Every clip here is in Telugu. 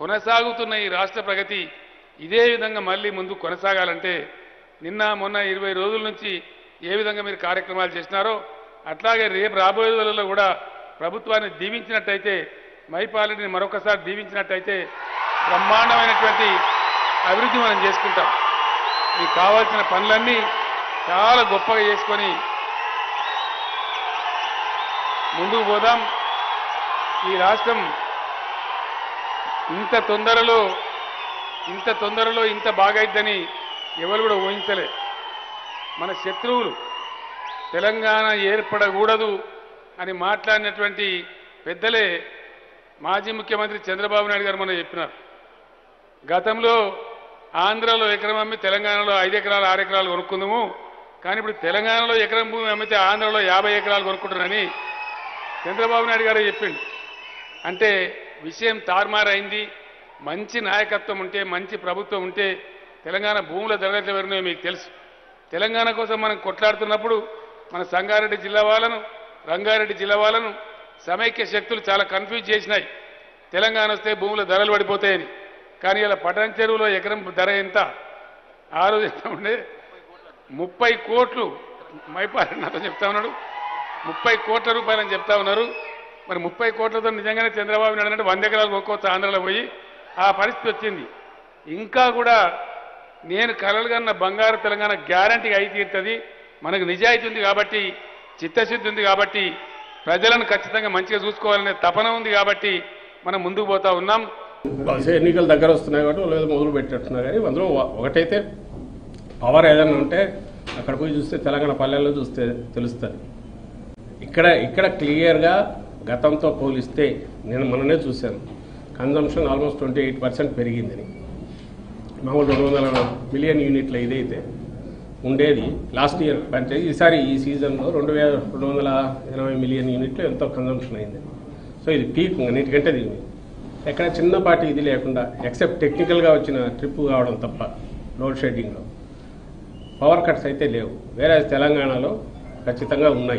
కొనసాగుతున్న ఈ రాష్ట్ర ప్రగతి ఇదే విధంగా మళ్ళీ ముందు కొనసాగాలంటే నిన్న మొన్న ఇరవై రోజుల నుంచి ఏ విధంగా మీరు కార్యక్రమాలు చేసినారో అట్లాగే రేపు రాబోయే రోజుల్లో కూడా ప్రభుత్వాన్ని దీవించినట్టయితే మైపాలనని మరొకసారి దీవించినట్టయితే బ్రహ్మాండమైనటువంటి అభివృద్ధి మనం చేసుకుంటాం మీకు కావాల్సిన పనులన్నీ చాలా గొప్పగా చేసుకొని ముందుకు పోదాం ఈ రాష్ట్రం ఇంత తొందరలో ఇంత తొందరలో ఇంత బాగైద్దని ఎవరు కూడా ఊహించలే మన శత్రువులు తెలంగాణ ఏర్పడకూడదు అని మాట్లాడినటువంటి పెద్దలే మాజీ ముఖ్యమంత్రి చంద్రబాబు నాయుడు గారు మనం చెప్పినారు గతంలో ఆంధ్రాలో ఎకరం అమ్మి తెలంగాణలో ఐదు ఎకరాలు ఆరు ఎకరాలు కొనుక్కుందాము కానీ ఇప్పుడు తెలంగాణలో ఎకరం భూమి అమ్మితే ఆంధ్రలో యాభై ఎకరాలు కొనుక్కుంటారని చంద్రబాబు నాయుడు గారు చెప్పిండు అంటే విషయం తారుమారైంది మంచి నాయకత్వం ఉంటే మంచి ప్రభుత్వం ఉంటే తెలంగాణ భూముల ధరలు ఎవరినో మీకు తెలుసు తెలంగాణ కోసం మనం కొట్లాడుతున్నప్పుడు మన సంగారెడ్డి జిల్లా వాళ్ళను రంగారెడ్డి జిల్లా వాళ్ళను సమైక్య శక్తులు చాలా కన్ఫ్యూజ్ చేసినాయి తెలంగాణ వస్తే భూముల ధరలు పడిపోతాయని కానీ ఇలా పటాన్ చెరువులో ఎకరం ధర ఎంత ఆ రోజు ఎంత ఉండే ముప్పై కోట్లు మైపారి నాతో చెప్తా ఉన్నాడు ముప్పై కోట్ల రూపాయలని చెప్తా ఉన్నారు మరి ముప్పై కోట్లతో నిజంగానే చంద్రబాబు నాయుడు అంటే వంద ఎకరాలు కొనుక్కోవచ్చు ఆంధ్రలో పోయి ఆ పరిస్థితి వచ్చింది ఇంకా కూడా నేను కలలు కన్న బంగారు తెలంగాణ గ్యారంటీగా అయి తీరుతుంది మనకు నిజాయితీ ఉంది కాబట్టి చిత్తశుద్ధి ఉంది కాబట్టి ప్రజలను ఖచ్చితంగా మంచిగా చూసుకోవాలనే తపన ఉంది కాబట్టి మనం ముందుకు పోతా ఉన్నాం బహుశా ఎన్నికలు దగ్గర వస్తున్నాయి కాబట్టి వాళ్ళు ఏదో మొదలు పెట్టేస్తున్నారు కానీ అందులో ఒక- ఒకటైతే పవర్ ఏదైనా ఉంటే అక్కడ పోయి చూస్తే తెలంగాణ పల్లెల్లో చూస్తే తెలుస్తుంది ఇక్కడ ఇక్కడ క్లియర్గా గతంతో పోలిస్తే నేను మొన్ననే చూశాను consumption almost twenty eight percent పెరిగిందని మామూలు రెండు వందల మిలియన్ యూనిట్లు ఇదైతే ఉండేది లాస్ట్ ఇయర్ అంటే ఈసారి ఈ సీజన్లో రెండు వేల రెండు వందల ఎనభై మిలియన్ యూనిట్లు ఎంతో కన్జంప్షన్ అయింది సో ఇది పీక్ అన్నిటికంటే ఇది ఎక్కడ చిన్నపాటి ఇది లేకుండా ఎక్సెప్ట్ టెక్నికల్గా వచ్చిన ట్రిప్ కావడం తప్ప లోడ్ షెడ్డింగ్లో పవర్ కట్స్ అయితే లేవు వేరే తెలంగాణలో ఖచ్చితంగా ఉన్నాయి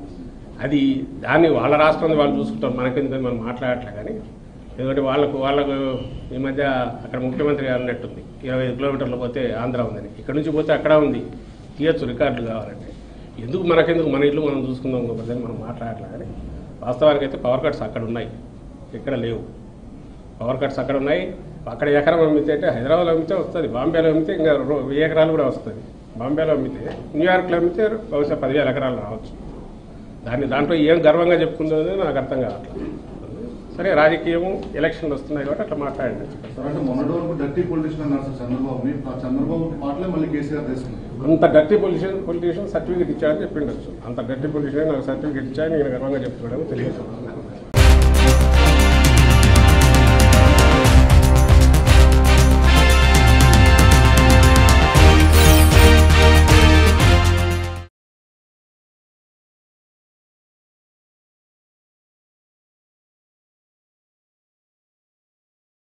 అది దాన్ని వాళ్ళ రాష్ట్రం వాళ్ళు చూసుకుంటారు మనకెందుకని మనం మాట్లాడట్లే కానీ ఎందుకంటే వాళ్ళకు వాళ్ళకు ఈ మధ్య అక్కడ ముఖ్యమంత్రి గారు అన్నట్టుంది ఇరవై ఐదు కిలోమీటర్లు పోతే ఆంధ్ర ఉందని ఇక్కడ నుంచి పోతే అక్కడ ఉంది తీయచ్చు రికార్డులు కావాలంటే ఎందుకు మనకెందుకు మన ఇల్లు మనం చూసుకుందాం కాబట్టి మనం మాట్లాడట్లే కానీ వాస్తవానికి అయితే పవర్ కట్స్ అక్కడ ఉన్నాయి ఇక్కడ లేవు పవర్ కట్స్ అక్కడ ఉన్నాయి అక్కడ ఎకరం అమ్మితే అంటే హైదరాబాద్లో అమ్మితే వస్తుంది బాంబేలో అమ్మితే ఇంకా రో- వెయ్యి ఎకరాలు కూడా వస్తుంది బాంబేలో అమ్మితే న్యూయార్క్లో అమ్మితే బహుశా పదివేల ఎకరాలు రావచ్చు దాన్ని దాంట్లో ఏం గర్వంగా చెప్పుకుందో నాకు అర్థం కావట్లేదు సరే రాజకీయము ఎలక్షన్లు వస్తున్నాయి కాబట్టి అట్లా మాట్లాడండి అంటే మొన్నటి వరకు డర్టీ పొలిటిషియన్ అన్నారు సార్ చంద్రబాబుని ఆ చంద్రబాబు మాటలే మళ్ళీ కేసీఆర్ తీసుకున్నారు అంత డర్టీ పొలిటిషియన్ పొలిటీషియన్ సర్టిఫికేట్ ఇచ్చారని చెప్పిండొచ్చు అంత డర్టీ పొలిటిషియన్ నాకు సర్టిఫికేట్ ఇచ్చారని నేను గర్వంగా చెప్తున్నాడేమో తెలియదు